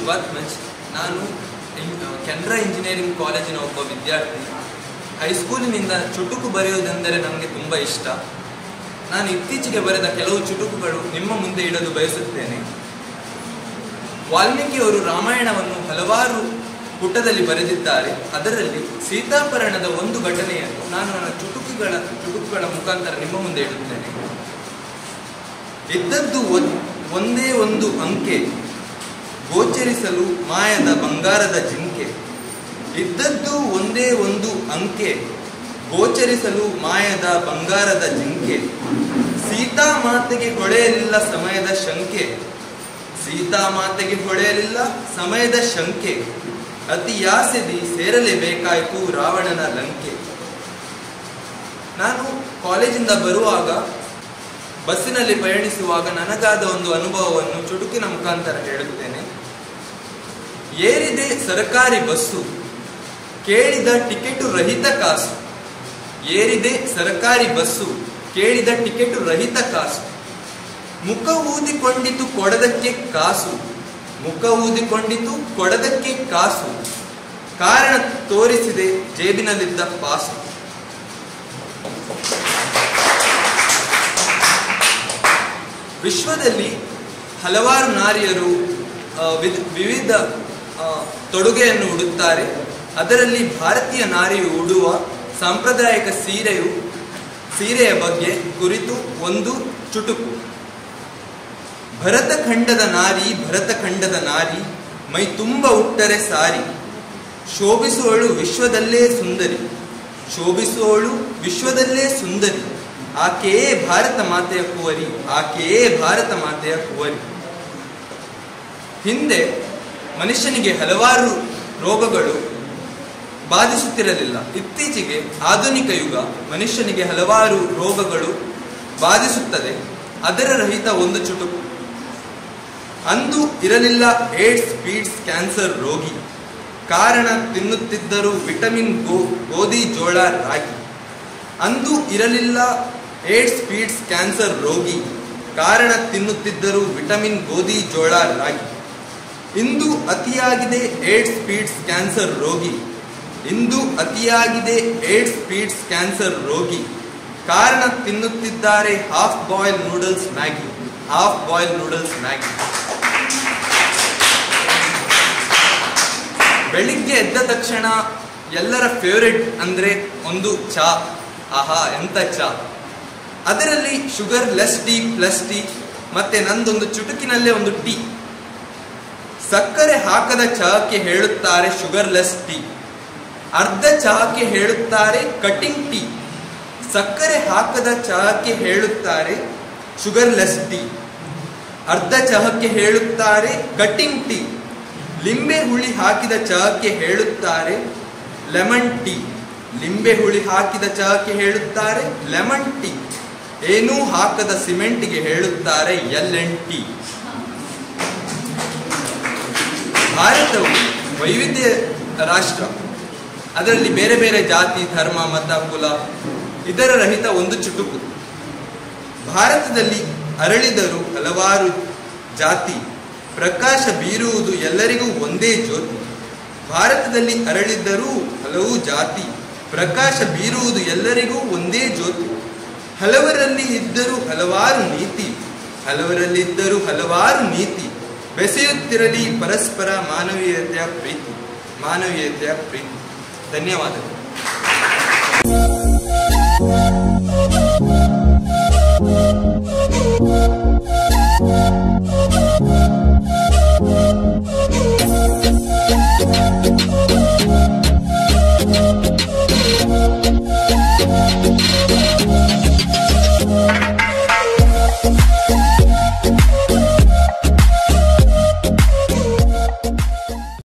ಶಿವಾತ್ಮಜ್ ನಾನು ಇನ್- ಕೆನರಾ ಇಂಜಿನಿಯರಿಂಗ್ ಕಾಲೇಜಿನ ಒಬ್ಬ ವಿದ್ಯಾರ್ಥಿ ಹೈಸ್ಕೂಲಿನಿಂದ ಚುಟುಕು ಬರೆಯುವುದೆಂದರೆ ನನಗೆ ತುಂಬ ಇಷ್ಟ ನಾನು ಇತ್ತೀಚೆಗೆ ಬರೆದ ಕೆಲವು ಚುಟುಕುಗಳು ನಿಮ್ಮ ಮುಂದೆ ಇಡಲು ಬಯಸುತ್ತೇನೆ ವಾಲ್ಮೀಕಿಯವರು ರಾಮಾಯಣವನ್ನು ಹಲವಾರು ಪುಟದಲ್ಲಿ ಬರೆದಿದ್ದಾರೆ ಅದರಲ್ಲಿ ಸೀತಾಪರಣದ ಒಂದು ಘಟನೆಯನ್ನು ನಾನು ನನ್ನ ಚುಟುಕುಗಳ ಚುಟುಕುಗಳ ಮುಖಾಂತರ ನಿಮ್ಮ ಮುಂದೆ ಇಡುತ್ತೇನೆ ಇದ್ದದ್ದು ಒಂದ್- ಒಂದೇ ಒಂದು ಅಂಕೆ ಗೋಚರಿಸಲು ಮಾಯದ ಬಂಗಾರದ ಜಿಂಕೆ ಇದ್ದದ್ದು ಒಂದೇ ಒಂದು ಅಂಕೆ ಗೋಚರಿಸಲು ಮಾಯದ ಬಂಗಾರದ ಜಿಂಕೆ ಸೀತಾ ಮಾತೆಗೆ ಹೊಳೆಯಲಿಲ್ಲ ಸಮಯದ ಶಂಕೆ ಸೀತಾ ಮಾತೆಗೆ ಹೊಳೆಯಲಿಲ್ಲ ಸಮಯದ ಶಂಕೆ ಅತಿಯಾಸೆದಿ ಸೇರಲೇಬೇಕಾಯಿತು ರಾವಣನ ಲಂಕೆ ನಾನು ಕಾಲೇಜಿಂದ ಬರುವಾಗ ಬಸ್ಸಿನಲ್ಲಿ ಪಯಣಿಸುವಾಗ ನನಗಾದ ಒಂದು ಅನುಭವವನ್ನು ಚುಟುಕಿನ ಮುಖಾಂತರ ಹೇಳುತ್ತೇನೆ ಏರಿದೆ ಸರ್ಕಾರಿ ಬಸ್ಸು ಕೇಳಿದ ಟಿಕೆಟು ರಹಿತ ಕಾಸು ಏರಿದೆ ಸರ್ಕಾರಿ ಬಸ್ಸು ಕೇಳಿದ ಟಿಕೆಟು ರಹಿತ ಕಾಸು ಮುಖ ಊದಿಕೊಂಡಿತು ಕೊಡದಕ್ಕೆ ಕಾಸು ಮುಖ ಊದಿಕೊಂಡಿತು ಕೊಡದಕ್ಕೆ ಕಾಸು ಕಾರಣ ತೋರಿಸಿದೆ ಜೇಬಿನಲ್ಲಿದ್ದ ಪಾಸು ವಿಶ್ವದಲ್ಲಿ ಹಲವಾರು ನಾರಿಯರು ಆ, ವಿದ್- ವಿವಿಧ ಆ, ತೊಡುಗೆಯನ್ನು ಉಡುತ್ತಾರೆ ಅದರಲ್ಲಿ ಭಾರತೀಯ ನಾರಿಯು ಉಡುವ ಸಾಂಪ್ರದಾಯಿಕ ಸೀರೆಯು ಸೀರೆಯ ಬಗ್ಗೆ ಕುರಿತು ಒಂದು ಚುಟುಕು ಭರತಖಂಡದ ನಾರಿ ಭರತಖಂಡದ ನಾರಿ ಮೈ ತುಂಬ ಉಟ್ಟರೆ ಸಾರಿ ಶೋಭಿಸುವಳು ವಿಶ್ವದಲ್ಲೇ ಸುಂದರಿ ಶೋಭಿಸುವಳು ವಿಶ್ವದಲ್ಲೇ ಸುಂದರಿ ಆಕೆಯೇ ಭಾರತ ಮಾತೆಯ ಕುವರಿ ಆಕೆಯೇ ಭಾರತ ಮಾತೆಯ ಕುವರಿ ಹಿಂದೆ ಮನುಷ್ಯನಿಗೆ ಹಲವಾರು ರೋಗಗಳು ಬಾಧಿಸುತ್ತಿರಲಿಲ್ಲ ಇತ್ತೀಚೆಗೆ ಆಧುನಿಕ ಯುಗ ಮನುಷ್ಯನಿಗೆ ಹಲವಾರು ರೋಗಗಳು ಬಾಧಿಸುತ್ತದೆ ಅದರ ರಹಿತ ಒಂದು ಚುಟುಕು ಅಂದು ಇರಲಿಲ್ಲ ಏಡ್ಸ್ ಪೀಡ್ಸ್ ಕ್ಯಾನ್ಸರ್ ರೋಗಿ ಕಾರಣ ತಿನ್ನುತ್ತಿದ್ದರು ವಿಟಮಿನ್ ಗೋ ಗೋಧಿ ಜೋಳ ರಾಗಿ ಅಂದು ಇರಲಿಲ್ಲ ಏಡ್ಸ್ ಪೀಡ್ಸ್ ಕ್ಯಾನ್ಸರ್ ರೋಗಿ ಕಾರಣ ತಿನ್ನುತ್ತಿದ್ದರು ವಿಟಮಿನ್ ಗೋಧಿ ಜೋಳ ರಾಗಿ ಇಂದು ಅತಿಯಾಗಿದೆ ಏಡ್ಸ್ ಪೀಡ್ಸ್ ಕ್ಯಾನ್ಸರ್ ರೋಗಿ ಇಂದು ಅತಿಯಾಗಿದೆ ಏಡ್ಸ್ ಪೀಡ್ಸ್ ಕ್ಯಾನ್ಸರ್ ರೋಗಿ ಕಾರಣ ತಿನ್ನುತ್ತಿದ್ದಾರೆ half boil noodles Maggi half boil noodles Maggi ಬೆಳಿಗ್ಗೆ ಎದ್ದ ತಕ್ಷಣ ಎಲ್ಲರ ಫೇವರೆಟ್ ಅಂದ್ರೆ ಒಂದು ಚಾ ಆಹಾ ಎಂತ ಚಾ ಅದರಲ್ಲಿ sugar less tea plus tea ಮತ್ತೆ ನಂದೊಂದು ಚುಟುಕಿನಲ್ಲೇ ಒಂದು ಟೀ ಸಕ್ಕರೆ ಹಾಕದ ಚಹಾಕ್ಕೆ ಹೇಳುತ್ತಾರೆ ಶುಗರ್ ಲೆಸ್ ಟೀ ಅರ್ಧ ಚಹಾಕ್ಕೆ ಹೇಳುತ್ತಾರೆ ಕಟಿಂಗ್ ಟೀ ಸಕ್ಕರೆ ಹಾಕದ ಚಹಾಕ್ಕೆ ಹೇಳುತ್ತಾರೆ ಶುಗರ್ ಲೆಸ್ ಟೀ ಅರ್ಧ ಚಹಕ್ಕೆ ಹೇಳುತ್ತಾರೆ ಕಟಿಂಗ್ ಟೀ ಲಿಂಬೆ ಹುಳಿ ಹಾಕಿದ ಚಹಕ್ಕೆ ಹೇಳುತ್ತಾರೆ ಲೆಮನ್ ಟೀ ಲಿಂಬೆ ಹುಳಿ ಹಾಕಿದ ಚಹಕ್ಕೆ ಹೇಳುತ್ತಾರೆ ಲೆಮನ್ ಟೀ ಏನೂ ಹಾಕದ ಸಿಮೆಂಟ್ಗೆ ಹೇಳುತ್ತಾರೆ ಎಲ್ ಎನ್ ಟೀ ಭಾರತವು ವೈವಿಧ್ಯ ರಾಷ್ಟ್ರ ಅದರಲ್ಲಿ ಬೇರೆ ಬೇರೆ ಜಾತಿ ಧರ್ಮ ಮತ ಕುಲ ಇದರ ರಹಿತ ಒಂದು ಚುಟುಕು ಭಾರತದಲ್ಲಿ ಅರಳಿದರು ಹಲವಾರು ಜಾತಿ ಪ್ರಕಾಶ ಬೀರುವುದು ಎಲ್ಲರಿಗೂ ಒಂದೇ ಜ್ಯೋತಿ ಭಾರತದಲ್ಲಿ ಅರಳಿದ್ದರೂ ಹಲವು ಜಾತಿ ಪ್ರಕಾಶ ಬೀರುವುದು ಎಲ್ಲರಿಗೂ ಒಂದೇ ಜ್ಯೋತಿ ಹಲವರಲ್ಲಿ ಇದ್ದರೂ ಹಲವಾರು ನೀತಿ ಹಲವರಲ್ಲಿ ಇದ್ದರೂ ಹಲವಾರು ನೀತಿ ಬೆಸೆಯುತ್ತಿರಲಿ ಪರಸ್ಪರ ಮಾನವೀಯತೆಯ ಪ್ರೀತಿ ಮಾನವೀಯತೆಯ ಪ್ರೀತಿ ಧನ್ಯವಾದಗಳು